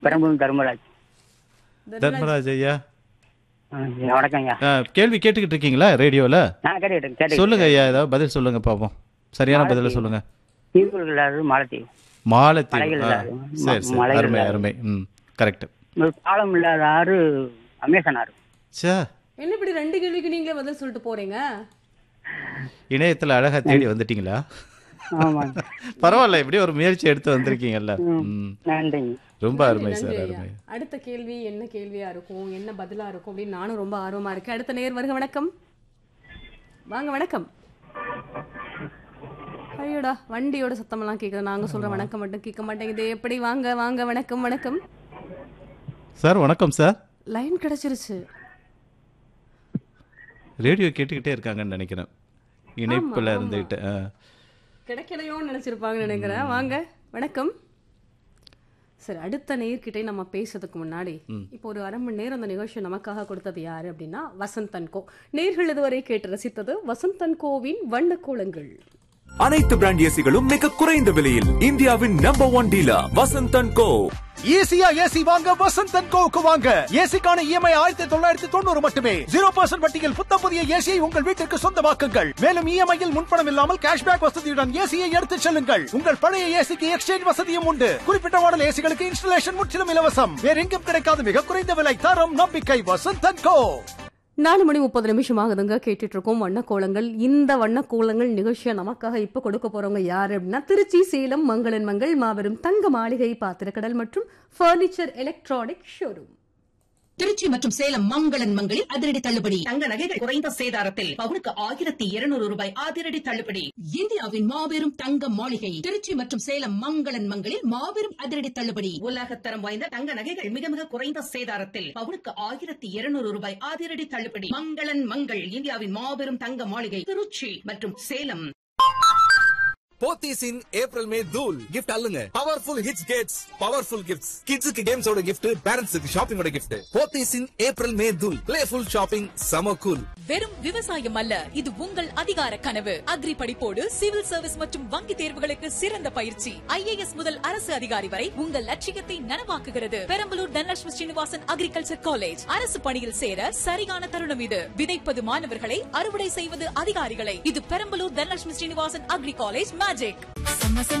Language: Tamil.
பெரம்பலூர் தர்மராஜ் தர்மராஜ் ஐயா ஆ, வணக்கம் ஐயா ஆ, கேள்வி கேட்டுக்கிட்டு இருக்கீங்களா ரேடியோல நான் கேட்டுக்கிட்டேன் கேட்டு சொல்லுங்க ஐயா ஏதாவது பதில் சொல்லுங்க பாப்போம் சரியான பதில மாலத்தீவு. சொல்லுங்க தீவுகள் இல்லாதது மாலத்தீவு மாலத்தீவு மலைகள் ஆ, இல்லாத, சரி ம- சரி மலைகள் அருமை இல்லாத. அருமை ம் கரெக்ட் ஒரு பாலம் இல்லாத ஆறு அமேசான் ஆறு சே என்ன இப்படி ரெண்டு கேள்விக்கு நீங்களே பதில் சொல்லிட்டு போறீங்க இணையத்துல அழகா தேடி வந்துட்டீங்களா ஆமாங்க பரவாயில்ல இப்படி ஒரு முயற்சி எடுத்து வந்திருக்கீங்கல்ல ம் நன்றிங்க ரொம்ப அருமை நன்றி சார் ஐயா. அருமை அடுத்த கேள்வி என்ன கேள்வியா இருக்கும் என்ன பதிலா இருக்கும் அப்படின்னு நானும் ரொம்ப ஆர்வமா இருக்கேன் அடுத்த நேர் வருக வணக்கம் வாங்க வணக்கம் ஐயோடா வண்டியோட சத்தமெல்லாம் கேக்குது நாங்க சொல்ற வணக்கம் மட்டும் கேட்க மாட்டேங்குது எப்படி வாங்க வாங்க வணக்கம் வணக்கம் சார் வணக்கம் சார் லைன் கிடைச்சிருச்சு ரேடியோ கேட்டுக்கிட்டே இருக்காங்கன்னு நினைக்கிறேன் இணைப்புல இருந்துகிட்டு ஆ. கிடைக்கலையோன்னு நினைச்சிருப்பாங்கன்னு நினைக்கிறேன் வாங்க வணக்கம் சரி அடுத்த நேர்கிட்டே நம்ம பேசுறதுக்கு முன்னாடி இப்போ ஒரு அரை மணி நேரம் அந்த நிகழ்ச்சி நமக்காக கொடுத்தது யாரு அப்படின்னா வசந்தன் கோ நேர்கள் இதுவரை கேட்டு ரசித்தது வசந்தன் கோவின் வண்ண கோலங்கள் அனைத்து பிராண்ட் ஏசிகளும் மிக குறைந்த விலையில் இந்தியாவின் number one dealer Vasanthan co ஈஸியா ஏசி வாங்க வசந்த் அண்ட் கோவுக்கு வாங்க ஏசிக்கான இஎம்ஐ ஆயிரத்தி தொள்ளாயிரத்தி தொண்ணூறு மட்டுமே ஜீரோ பர்சன்ட் வட்டியில் புத்தம் புதிய ஏசியை உங்கள் வீட்டிற்கு சொந்தமாக்குங்கள் மேலும் இஎம்ஐயில் முன்பணம் இல்லாமல் கேஷ்பேக் வசதியுடன் ஏசியை எடுத்துச் செல்லுங்கள் உங்கள் பழைய ஏசிக்கு எக்ஸ்சேஞ்ச் வசதியும் உண்டு குறிப்பிட்ட மாடல் ஏசிகளுக்கு இன்ஸ்டலேஷன் முற்றிலும் இலவசம் வேற எங்கும் கிடைக்காத மிக குறைந்த விலை தரம் நம்பிக்கை வசந்த் அண்ட் கோ நாலு மணி முப்பது நிமிஷம் ஆகுதுங்க கேட்டுட்டு இருக்கோம் வண்ண கோலங்கள் இந்த வண்ண கோலங்கள் நிகழ்ச்சியை நமக்காக இப்ப கொடுக்க போறவங்க யாரு அப்படின்னா திருச்சி சேலம் மங்களன் மங்கள் மாபெரும் தங்க மாளிகை பாத்திரக்கடல் மற்றும் பர்னிச்சர் எலக்ட்ரானிக் ஷோரூம் திருச்சி மற்றும் சேலம் மங்களன் மங்களில் அதிரடி தள்ளுபடி தங்க நகைகள் குறைந்த சேதாரத்தில் பவுனுக்கு ஆயிரத்தி இருநூறு ரூபாய் அதிரடி தள்ளுபடி இந்தியாவின் மாபெரும் தங்க மாளிகை திருச்சி மற்றும் சேலம் மங்களன் மங்களில் மாபெரும் அதிரடி தள்ளுபடி உலகத்தரம் வாய்ந்த தங்க நகைகள் மிக மிக குறைந்த சேதாரத்தில் பவுனுக்கு ஆயிரத்தி இருநூறு ரூபாய் அதிரடி தள்ளுபடி மங்களன் மங்கள் இந்தியாவின் மாபெரும் தங்க மாளிகை திருச்சி மற்றும் Salem Pothys in April May தூல் கிஃப்ட் அல்லுங்க பவர்ஃபுல் ஹிட்ஸ் கேட்ஸ் பவர்ஃபுல் கிஃப்ட்ஸ் கிட்ஸுக்கு கேம்ஸோட கிஃப்ட் பேரண்ட்ஸுக்கு ஷாப்பிங்கோட gift Pothys in April May தூல் பிளேஃபுல் ஷாப்பிங் சம கூல் வெறும் விவசாயம் அல்ல இது உங்கள் அதிகார கனவு அக்ரி படிப்போடு சிவில் சர்வீஸ் மற்றும் வங்கி தேர்வுகளுக்கு சிறந்த பயிற்சி ஐஏஎஸ் முதல் அரசு அதிகாரி வரை உங்கள் லட்சியத்தை நனவாக்குகிறது பெரம்பலூர் தனலட்சுமி ஸ்ரீனிவாசன் அக்ரிகல்ச்சர் காலேஜ் அரசு பணியில் சேர சரியான தருணம் இது விதைப்பது மாணவர்களை அறுவடை செய்வது அதிகாரிகளை இது Perambalur Dhanalakshmi Srinivasan agri college magic